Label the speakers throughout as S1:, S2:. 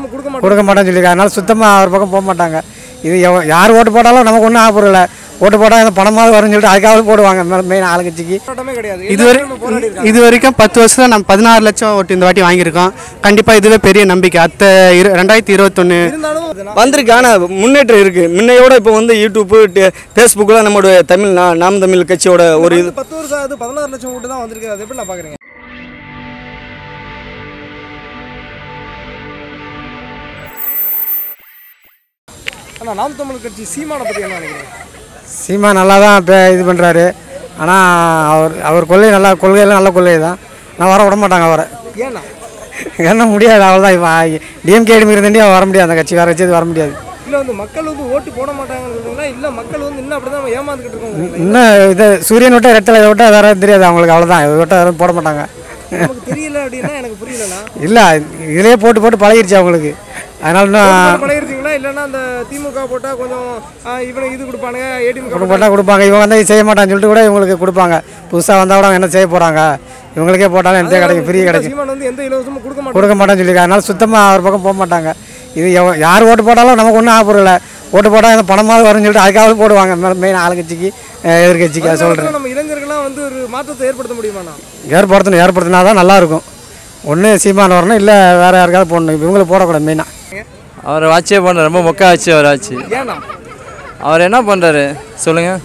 S1: கொடுக்க மாட்டோம்
S2: கொடுக்க மாட்டேன்னு சொல்லியிருக்காங்க அதனால சுத்தமாக அவர் பக்கம் போக மாட்டாங்க இது எவ- யார் ஓட்டு போட்டாலும் நமக்கு ஒன்றும் ஆகப்படல ஓட்டு போட்டால் இந்த பணமாவது வரும்னு சொல்லிட்டு அதுக்காக போடுவாங்க மெயின் ஆளுங்கட்சிக்கு
S1: போராட்டமே கிடையாது
S3: இதுவரை
S1: எல்லாருமே போராடி இருக்காங்க.
S3: இது வரைக்கும் பத்து வருஷத்துல நம்ம பதினாறு லட்சம் ஓட்டு இந்த வாட்டி வாங்கியிருக்கோம் கண்டிப்பாக இதுவே பெரிய நம்பிக்கை அத்த இரு ரெண்டாயிரத்தி இருபத்தொன்று
S1: இருந்தாலும் அது நான்
S4: வந்திருக்கு ஆனால் முன்னேற்றம் இருக்குது முன்னையோட இப்போ வந்து யூடியூப்பு ஃபேஸ்புக்கில் நம்மளுடைய தமிழ் நா- நாம் தமிழ் கட்சியோட ஒரு இது
S1: வந்து பத்து வருஷம் ஆகுது பதினாறு லட்சம் ஓட்டு தான் வந்திருக்கு அது எப்படி நான் பாக்குறீங்க ஆனா நாம் தமிழ் கட்சி சீமானை பத்தி என்ன நினைக்கிறீங்க
S2: சீமா நல்லா தான் இப்போ இது பண்ணுறாரு ஆனால் அவர் அவர் கொள்கை நல்லா கொள்கையெல்லாம் நல்ல கொள்கை தான் நான் வர விட மாட்டாங்க அவரை
S1: ஏன்னா
S2: என்ன முடியாது அவ்வளோதான் இப்போ டிஎம்கே இருந்தேண்டி அவர் வர முடியாது அந்த கட்சி வேறு வச்சு வர முடியாது
S1: இல்ல வந்து மக்கள் வந்து ஓட்டு போட மாட்டாங்கன்னு சொல்றீங்களா இல்ல மக்கள் வந்து இன்னும் அப்படிதான் ஏமாந்துக்கிட்டு இருக்கோம்
S2: இன்னும் இது சூரியன் விட்ட ரெட்டலை இதை விட்டால் வேறு தெரியாது அவங்களுக்கு அவ்வளோதான் இதை விட்டால் யாரும் போட மாட்டாங்க
S1: நமக்கு தெரியல அப்படின்னா எனக்கு புரியலண்ணா
S2: இல்லை இதுலேயே போட்டு போட்டு பழகிருச்சு அவங்களுக்கு அதனால இன்னும்
S1: பழகிருச்சிங்களா இல்லைன்னா அந்த திமுக போட்டா கொஞ்சம் ஆ, இவனுக்கு இது கொடுப்பானுங்க ஏடிஎம்
S2: கொடுக்க போட்டால் கொடுப்பாங்க இவங்க வந்து இது செய்ய மாட்டான்னு சொல்லிட்டு கூட இவங்களுக்கு கொடுப்பாங்க புதுசாக வந்தால் கூட அவங்க என்ன செய்ய போகிறாங்க இவங்களுக்கே போட்டாலும் எந்த கிடைக்கும் ஃப்ரீ கிடைக்கும்
S1: சீமான் வந்து எந்த இலவசமும் கொடுக்க மாட்டாங்க
S2: கொடுக்க மாட்டேன்னு சொல்லியிருக்காங்க அதனால சுத்தமாக அவர் பக்கம் போக மாட்டாங்க இது எவ- யார் ஓட்டு போட்டாலும் நமக்கு ஒன்றும் ஆகப்படல ஓட்டு போட்டால் இந்த பணமாவது வரும்னு சொல்லிட்டு அதுக்காக போடுவாங்க மெயின் ஆளுங்கட்சிக்கு அஹ் எதிர்க்கட்சிக்கு அதை சொல்கிறேன்
S1: நம்ம இளைஞர்கள்லாம் வந்து ஒரு மாற்றத்தை ஏற்படுத்த முடியுமாண்ணா
S2: ஏற்படுத்தணும் ஏற்படுத்தினா தான் நல்லாயிருக்கும் ஒன்று சீமான் வரணும் இல்லை வேறு யாருக்காவது போடணும் இவங்களுக்கு போடக்கூடாது மெயினாக
S5: அவர் ஆட்சியே பண்ண ரொம்ப மொக்க ஆச்சு அவர் ஆட்சி
S1: ஏன்னா
S5: அவர் என்ன பண்ணுறாரு சொல்லுங்கள்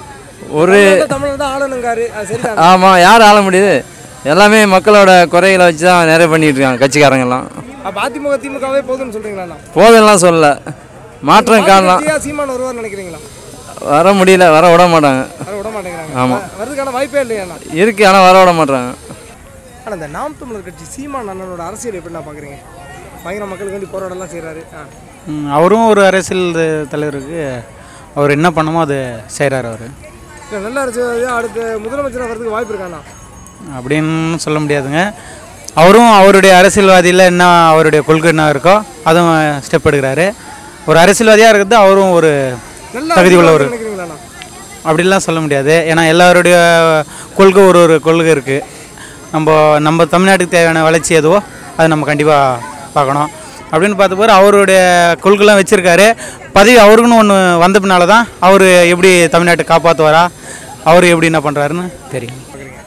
S5: ஒரு
S1: தமிழ் தான் ஆளணுங்காரு அது சரிதான்
S5: ஆமாம் யார் ஆள முடியுது எல்லாமே மக்களோட குறைகளை வச்சு தான் நிறைய பண்ணிட்டு இருக்காங்க கட்சிக்காரங்கெல்லாம்
S1: அப்ப அதிமுக திமுகவே போதும்னு சொல்றீங்களா
S5: போதெல்லாம் சொல்லல மாற்றம் காணலாம்
S1: சீமான் வருவார் நினைக்கிறீங்களா
S5: வர முடியல வர விட மாட்டாங்க
S1: வர விட மாட்டேங்கிறாங்க
S5: ஆமா.
S1: வ- வர்றதுக்கான வாய்ப்பே இல்லையாண்ணா
S5: இருக்கு ஆனால் வர விட மாட்டாங்க
S1: ஆனா இந்த நாம் தமிழர் கட்சி சீமான் அண்ணனோட அரசியல் எப்படி நான் பாக்குறீங்க பயங்கர மக்களுக்கு வேண்டி போராடலாம் செய்றாரு ஆ.
S6: ம், அவரும் ஒரு அரசியல் த- தலைவருக்கு அவர் என்ன பண்ணுமோ அது செய்கிறார் அவர்
S1: இல்ல, நல்ல அரசியல் அடுத்த முதலமைச்சராக வர்றதுக்கு வாய்ப்பு இருக்காண்ணா
S6: அப்படின்னு சொல்ல முடியாதுங்க அவரும் அவருடைய அரசியல்வாதியில் என்ன அவருடைய கொள்கை என்ன இருக்கோ அதுவும் ஸ்டெப் எடுக்கிறாரு ஒரு அரசியல்வாதியாக இருக்கிறது அவரும் ஒரு
S1: நல்ல
S6: தகுதி உள்ளவர்
S1: அரசியல்வாதி நினைக்கிறீங்களாண்ணா
S6: அப்படிலாம் சொல்ல முடியாது ஏன்னா எல்லாருடைய கொள்கை ஒரு ஒரு கொள்கை இருக்குது நம்ம நம்ம தமிழ்நாட்டுக்கு தேவையான வளர்ச்சி எதுவோ அதை நம்ம கண்டிப்பாக பார்க்கணும் அப்படின்னு பார்த்த போது அவருடைய கொள்கைலாம் வச்சுருக்காரு பதவி அவருக்குன்னு ஒன்று வந்த பின்னால தான் அவர் எப்படி தமிழ்நாட்டை காப்பாற்றுவாரா அவர் எப்படி என்ன பண்ணுறாருன்னு தெரியும்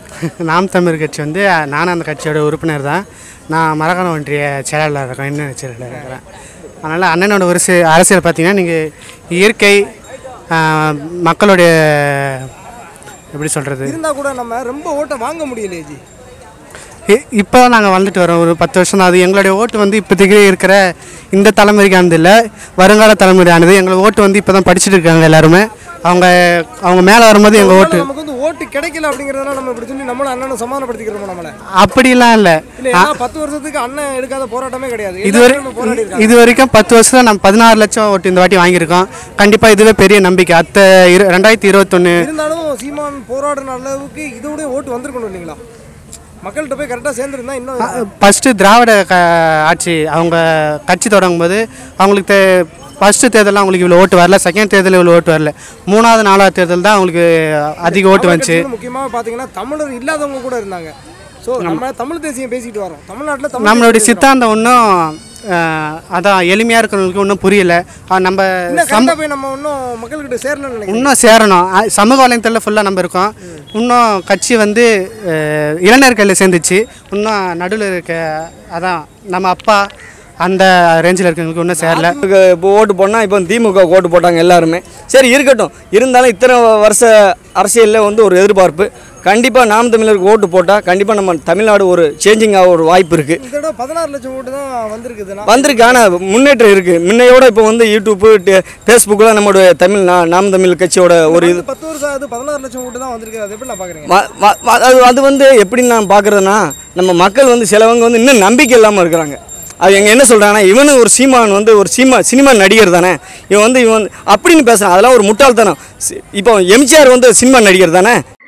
S3: நாம் தமிழ் கட்சி வந்து நானும் அந்த கட்சியோட உறுப்பினர் தான் நான் மரகாண ஒன்றிய செயலாளர் இருக்கேன் இன்னும் செயலாளர் இருக்கிறேன் அதனால் அண்ணனோட ஒரு சி அரசியல் பார்த்தீங்கன்னா நீங்கள் இயற்கை ஆஹ், மக்களுடைய எப்படி சொல்கிறது
S1: இருந்தா கூட நம்ம ரொம்ப ஓட்டை வாங்க முடியலையே ஜி
S3: இப்போ நாங்கள் வந்துட்டு வரோம் ஒரு பத்து வருஷம் தான் அது எங்களுடைய ஓட்டு வந்து இப்போதைக்கு இருக்கிற இந்த தலைமுறைக்கானது இல்லை வருங்கால தலைமுறையானது எங்கள் ஓட்டு வந்து இப்போ தான் படிச்சுட்டு இருக்காங்க எல்லாருமே அவங்க அவங்க மேலே வரும்போது எங்கள் ஓட்டு
S1: நமக்கு வந்து ஓட்டு கிடைக்கல அப்படிங்கறதெல்லாம் நம்ம இப்படி சொல்லி நம்மளும் அண்ணனும் சமாதானப்படுத்திக்கிறோம் நம்மள
S3: அப்படிலாம் இல்லை
S1: இல்ல ஏன்னா பத்து வருஷத்துக்கு அண்ணன் எடுக்காத போராட்டமே கிடையாது
S3: இதுவரை
S1: எல்லாருமே போராடி இருக்காங்க
S3: இது வரைக்கும் பத்து வருஷத்துல நம்ம பதினாறு லட்சம் ஓட்டு இந்த வாட்டி வாங்கியிருக்கோம் கண்டிப்பாக இதுவே பெரிய நம்பிக்கை அத்த இரு ரெண்டாயிரத்தி இருபத்தொன்று
S1: இருந்தாலும் சீமான் போராடுற அளவுக்கு இதோட ஓட்டு வந்திருக்கணும் இல்லைங்களா மக்கள்கிட்ட போய் கரெக்டாக சேர்ந்துருந்தா இன்னும்
S3: ஃபஸ்ட்டு திராவிட க ஆட்சி அவங்க கட்சி தொடங்கும் போது அவங்களுக்கு தே ஃபஸ்ட்டு தேர்தலில் அவங்களுக்கு இவ்வளோ ஓட்டு வரல செகண்ட் தேர்தலில் இவ்வளோ ஓட்டு வரல மூணாவது நாலாவது தேர்தல் தான் அவங்களுக்கு அதிக ஓட்டு வந்துச்சு
S1: முக்கியமாக பார்த்தீங்கன்னா தமிழர் இல்லாதவங்க கூட இருந்தாங்க ஸோ நம்ம தமிழ் தேசியம் பேசிட்டு வரோம் தமிழ்நாட்டில் தமிழ்
S3: நம்மளுடைய
S1: தேசியம்
S3: சித்தாந்தம் இன்னும் அஹ், அதான் எளிமையாக இருக்கிறவங்களுக்கு இன்னும் புரியல அஹ், நம்ம
S1: இன்னும்
S3: சம
S1: கரெக்டாக போய் நம்ம இன்னும் மக்கள்கிட்ட சேரணும்னு நினைக்கிறேன்
S3: இன்னும் சேரணும் அ- சமூக வலைத்தளத்தில் ஃபுல்லாக நம்ம இருக்கோம் இன்னும் கட்சி வந்து அஹ், இளைஞர் கையில் சேர்ந்துச்சு இன்னும் நடுவில் இருக்க அதான் நம்ம அப்பா அந்த ரேஞ்சில் இருக்கிறவங்களுக்கு இன்னும் சேரல
S4: இப்போ ஓட்டு போனால் இப்போ திமுக ஓட்டு போட்டாங்க எல்லாருமே சரி இருக்கட்டும் இருந்தாலும் இத்தனை வருஷ அரசியலில் வந்து ஒரு எதிர்பார்ப்பு கண்டிப்பாக நாம் தமிழருக்கு ஓட்டு போட்டால் கண்டிப்பாக நம்ம தமிழ்நாடு ஒரு சேஞ்சிங் ஆக ஒரு வாய்ப்பு இருக்குது
S1: இந்த தடவை பதினாறு லட்சம் ஓட்டு தான் வந்திருக்குதுன்னா
S4: வந்திருக்கு ஆனால் முன்னேற்றம் இருக்குது முன்னையோட இப்போ வந்து யூடியூப்பு ஃபேஸ்புக்கில் நம்மளுடைய தமிழ் நா- நாம் தமிழ் கட்சியோட ஒரு இது
S1: பத்து வருஷம் ஆகுது பதினாறு லட்சம் ஓட்டு தான் வந்திருக்கு அது எப்படி நான் பார்க்குறீங்க
S4: ம- ம- ம- அது அது வந்து எப்படின்னு நான் பார்க்குறதுனா நம்ம மக்கள் வந்து சிலவங்க வந்து இன்னும் நம்பிக்கை இல்லாமல் இருக்கிறாங்க அது எங்க என்ன சொல்கிறாங்கன்னா இவனு ஒரு சீமான் வந்து ஒரு சீமா சினிமா நடிகர் தானே இவன் வந்து இவன் அப்படின்னு பேசுகிறான் அதெல்லாம் ஒரு முட்டாள்தனம் சி- இப்போ எம்ஜிஆர் வந்து சினிமா நடிகர் தானே